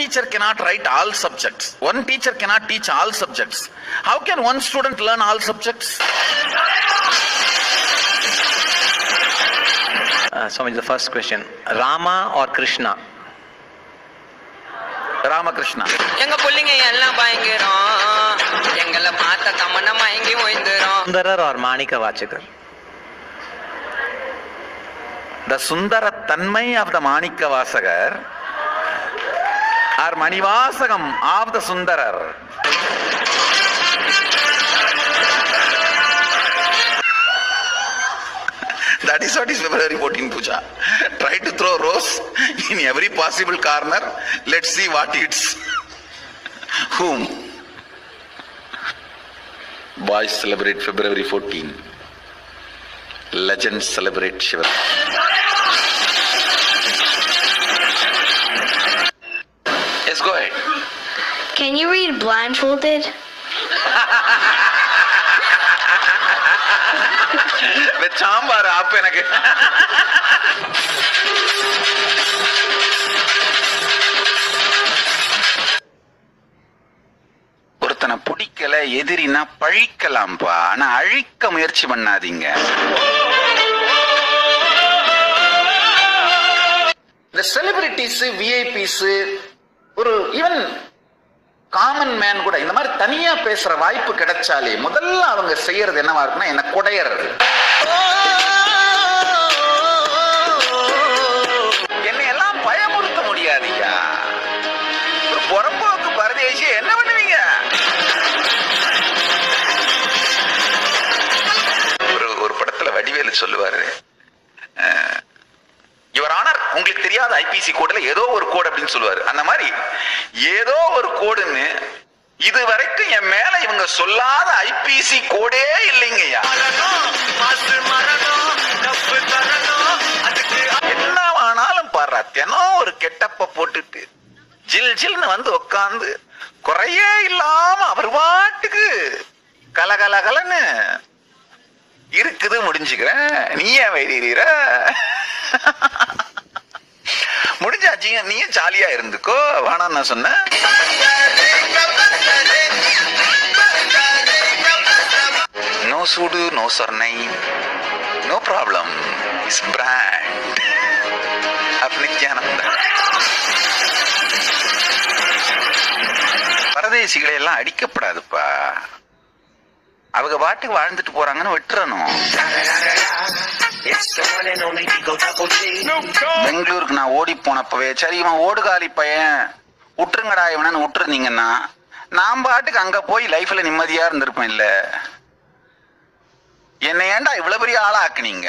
teacher cannot write all subjects. One teacher cannot teach all subjects. How can one student learn all subjects? Uh, Swami, the first question Rama or Krishna? Ramakrishna. எங்க புள்ளைங்க எல்லாம் பயங்கரம் எங்களை பார்த்த தமன்னா மயங்கி ஓய்ந்துரும் Sundarar or Manika Vachakar? The Sundara Tanmai of the Manika Vasagar or Manivasagam of the Sundarar. That is what is February 14 puja. Try to throw rose in every possible corner. Let's see what hits whom. Boys celebrate February 14. Legends celebrate Shiva. Yes, go ahead. Can you read blindfolded? Sambar ஆப் எனக்கு ஒருத்தனை பிடிக்கல எதிரினா பழிக்கலாம்ப்பா ஆனா அழிக்க முயற்சி பண்ணாதீங்க இந்த celebrities VIPs ஒரு ஈவன் காமன் மேன் கூட இந்த மாதிரி தனியா பேசுற வாய்ப்பு கிடைச்சாலே முதல்ல அவங்க செய்யறது என்னவா இருக்குன்னா என்ன குடையறது என்னை எல்லாம் பயமுறுத்த முடியாதுய்யா ஒரு புறம்போக்கு பரதேசி என்ன பண்ணுவீங்க ஒரு ஒரு படத்துல வடிவேலு சொல்லுவாரு யுவர் ஆனர் உங்களுக்கு தெரியாத ஐபிசி கோடுல ஏதோ ஒரு கோடு அப்படின்னு சொல்லுவாரு அந்த மாதிரி ஏதோ ஒரு கோடுன்னு இது வரைக்கும் என் மேல இவங்க சொல்லாத ஐபிசி கோடே இல்லைங்கய்யா என்ன ஆனாலும் பாடுறா தினம் ஒரு கெட்டப்ப போட்டுட்டு ஜில் ஜில்னு வந்து உட்காந்து குறையே இல்லாம அவர் பாட்டுக்கு கலகலகலன்னு இருக்குது முடிஞ்சுக்கிறேன் நீ ஏன் வைரீர முடிஞ்சாச்சு நீயும் ஜாலியா இருந்துக்கோ வேணாம் நான் சொன்னேன் நோ சூடு நோ சொர்ணை no problem is brand up Nithyananda பரதேசிகளை எல்லாம் அடிக்கப்படாதுப்பா அவங்க பாட்டுக்கு வாழ்ந்துட்டு போறாங்கன்னு விட்டுறணும் பெங்களூருக்கு நான் ஓடி போனப்பவே சரி இவன் ஓடுகாலி பையன் விட்டுருங்கடா இவனு விட்டுருந்தீங்கன்னா நான் பாட்டுக்கு அங்க போய் லைஃப்ல நிம்மதியா இருந்திருப்பேன் இல்ல என்னை ஏன்டா இவ்வளவு பெரிய ஆளா ஆக்குனீங்க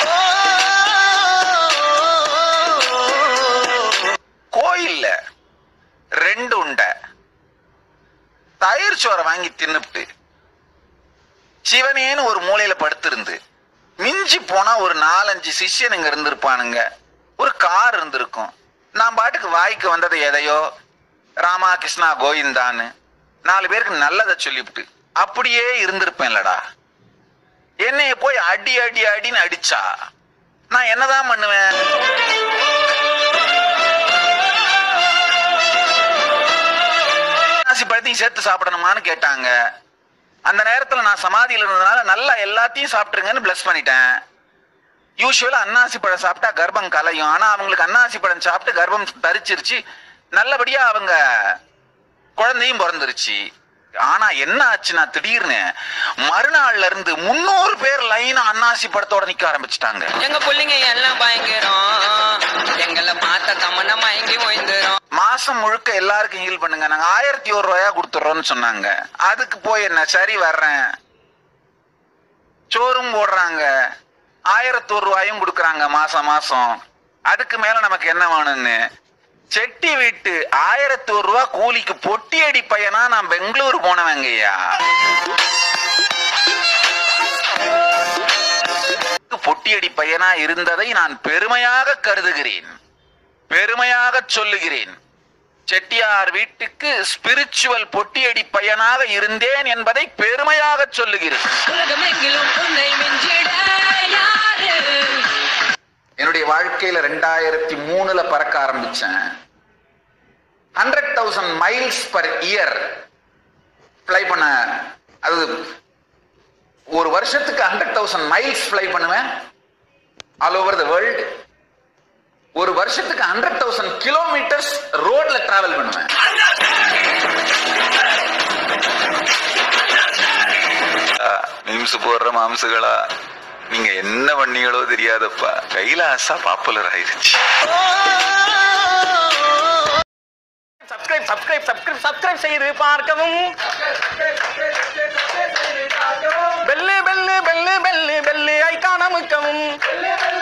கோயில்ல ரெண்டு உண்டை தயிர் சோறை வாங்கி தின்னுப்ட்டு சிவனேன்னு ஒரு மூலையில படுத்திருந்து மிஞ்சி போனா ஒரு நாலஞ்சு சிஷ்யனுங்க இருந்திருப்பானுங்க ஒரு கார் இருந்திருக்கும் நான் பாட்டுக்கு வாய்க்கு வந்தது எதையோ ராமா கிருஷ்ணா கோவிந்தான்னு நாலு பேருக்கு நல்லதை சொல்லிவிட்டு அப்படியே இருந்திருப்பேன்லடா என்னைய போய் அடி அடி அடின்னு அடிச்சா நான் என்னதான் பண்ணுவேன் அன்னாசி பழத்தையும் சேர்த்து சாப்பிடணுமான்னு கேட்டாங்க அந்த நேரத்துல நான் சமாதியில இருந்ததுனால நல்லா எல்லாத்தையும் சாப்பிட்டுருங்கன்னு பிளஸ் பண்ணிட்டேன் யூஸ்வலா அன்னாசி பழம் சாப்பிட்டா கர்ப்பம் கலையும் ஆனா அவங்களுக்கு அன்னாசி பழம் சாப்பிட்டு கர்ப்பம் தரிச்சிருச்சு நல்லபடியா அவங்க குழந்தையும் பிறந்துருச்சு ஆனா என்ன ஆச்சுன்னா திடீர்னு மறுநாள்ல இருந்து முன்னூறு பேர் லைனா அன்னாசி படத்தோட நிக்க ஆரம்பிச்சிட்டாங்க எங்க புள்ளைங்க எல்லாம் பயங்கரம் எங்களை பார்த்த தமன்னா மயங்கி ஓய்ந்துரும் மாசம் முழுக்க எல்லாருக்கும் ஹீல் பண்ணுங்க நாங்க ஆயிரத்தி ஒரு ரூபாயா கொடுத்துறோம்னு சொன்னாங்க அதுக்கு போய் என்ன சரி வர்றேன் சோறும் போடுறாங்க ஆயிரத்தி ஒரு ரூபாயும் கொடுக்குறாங்க மாசம் மாசம் அதுக்கு மேல நமக்கு என்ன வேணும்னு செட்டி வீட்டு ஆயிரத்தி ஒரு ரூபா கூலிக்கு பொட்டி அடி பையனா நான் பெங்களூர் போனவங்கய்யா பொட்டியடி பையனா இருந்ததை நான் பெருமையாக கருதுகிறேன் பெருமையாக சொல்லுகிறேன் செட்டியார் வீட்டுக்கு ஸ்பிரிச்சுவல் பொட்டியடி பையனாக இருந்தேன் என்பதை பெருமையாக சொல்லுகிறேன் உலகமெங்கிலும் உன்னை மிஞ்சிட யாரு என்னுடைய வாழ்க்கையில ரெண்டாயிரத்தி மூணுல பறக்க ஆரம்பிச்சேன் hundred thousand miles per year fly பண்ண அது ஒரு வருஷத்துக்கு ஹண்ட்ரட் தௌசண்ட் மைல்ஸ் ஃப்ளை பண்ணுவேன் ஆல் ஓவர் த வேர்ல்டு ஒரு வருஷத்துக்கு ஹண்ட்ரட் தௌசண்ட் கிலோமீட்டர்ஸ் ரோட்ல டிராவல் பண்ணுவேன் மீம்ஸ் போடுற மாம்சுகளா நீங்க என்ன பண்ணீங்களோ தெரியாதப்பா கைலாசா பாப்புலர் ஆயிருச்சு சப்ஸ்கிரைப் சப்ஸ்கிரைப் சப்ஸ்கிரைப் சப்ஸ்கிரைப் செய்து பார்க்கவும் bell bell bell bell bell ஐக்கான முக்கவும்